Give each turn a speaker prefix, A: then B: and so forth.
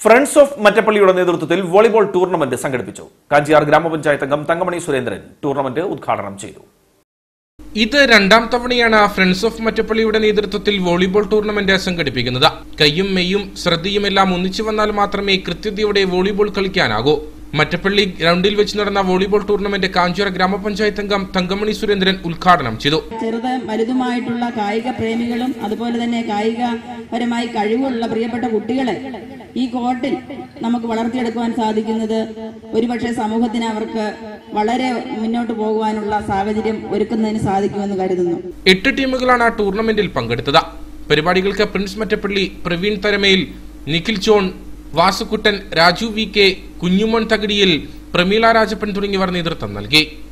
A: friends of മറ്റപ്പള്ളിയുടെ നേതൃത്വത്തിൽ volleyball tournament സംഘടിപ്പിച്ചു കാഞ്ചിയാർ ഗ്രാമപഞ്ചായത്ത് അംഗം തങ്കമണി സുരേന്ദ്രൻ ടൂർണമെന്റ് ഉദ്ഘാടനം ചെയ്തു
B: ഇത് രണ്ടാം തവണയാണ് ഫ്രണ്ട്സ് ഓഫ് മറ്റപ്പള്ളിയുടെ നേതൃത്വത്തിൽ വോളിബോൾ ടൂർണമെന്റ് സംഘടിപ്പിക്കുന്നത് കയ്യും മെയ്യും ശ്രദ്ധയുമെല്ലാം ഒന്നിച്ചു വന്നാൽ മാത്രമേ കൃത്യതയോടെ വോളിബോൾ കളിക്കാനാകൂ മറ്റപ്പള്ളി ഗ്രൗണ്ടിൽ വെച്ച് നടന്ന വോളിബോൾ ടൂർണമെന്റ് കാഞ്ചിറ ഗ്രാമപഞ്ചായത്ത് അംഗം തങ്കമണി സുരേന്ദ്രൻ ഉദ്ഘാടനം ചെയ്തു
C: ചെറുത് വലുതുമായിട്ടുള്ള കായിക പ്രേമികളും അതുപോലെ തന്നെ കായികപരമായി കഴിവുള്ള പ്രിയപ്പെട്ട കുട്ടികളെ ഈ കോർട്ടിൽ നമുക്ക് വളർത്തിയെടുക്കുവാൻ സാധിക്കുന്നത് ഒരുപക്ഷെ സമൂഹത്തിന് അവർക്ക് വളരെ മുന്നോട്ട് പോകുവാനുള്ള സാഹചര്യം ഒരുക്കുന്നതിന് സാധിക്കുമെന്ന് കരുതുന്നു
B: എട്ട് ടീമുകളാണ് ടൂർണമെന്റിൽ പങ്കെടുത്തത് പരിപാടികൾക്ക് Prince Mattappally Praveen Tharamayil Nikhil John Vasukuttan Raju V K Kunjumon Thakadiyil Prameela Rajappan തുടങ്ങിയവർ നേതൃത്വം നൽകി